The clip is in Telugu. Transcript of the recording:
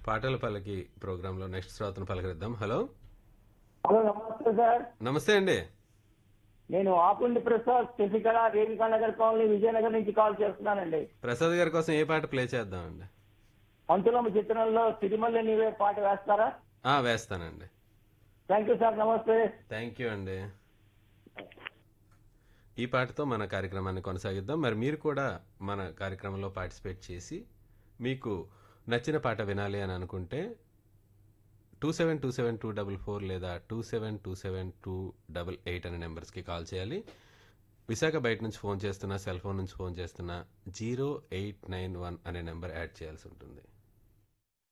పాటల పల్లకి ప్రోగ్రాంలో నెక్స్ట్ శ్రోతను పలకరిద్దాం హలో హలో నమస్తే సార్ నమస్తే అండి నేను ఆపుండి ప్రసాద్ శశికళ రేణుకా నగర్ కాలనీ విజయనగర్ నుంచి కాల్ చేస్తున్నానండి ప్రసాద్ గారి కోసం ఏ పాట ప్లే చేద్దామండి పంతులమ్మ చిత్రంలో సిరిమల్లి నీవే పాట వేస్తారా ఆ, వేస్తానండి థ్యాంక్ యూ సార్ నమస్తే థ్యాంక్ యూ అండి ఈ పాటతో మన కార్యక్రమాన్ని కొనసాగిద్దాం మరి మీరు కూడా మన కార్యక్రమంలో పార్టిసిపేట్ చేసి మీకు నచ్చిన పాట వినాలి అని అనుకుంటే two seven two seven two double four లేదా two seven two seven two double eight అనే నెంబర్స్కి కాల్ చేయాలి విశాఖ బయట నుంచి ఫోన్ చేస్తున్నా సెల్ ఫోన్ నుంచి ఫోన్ చేస్తున్నా జీరో ఎయిట్ నైన్ వన్ అనే నెంబర్ యాడ్ చేయాల్సి ఉంటుంది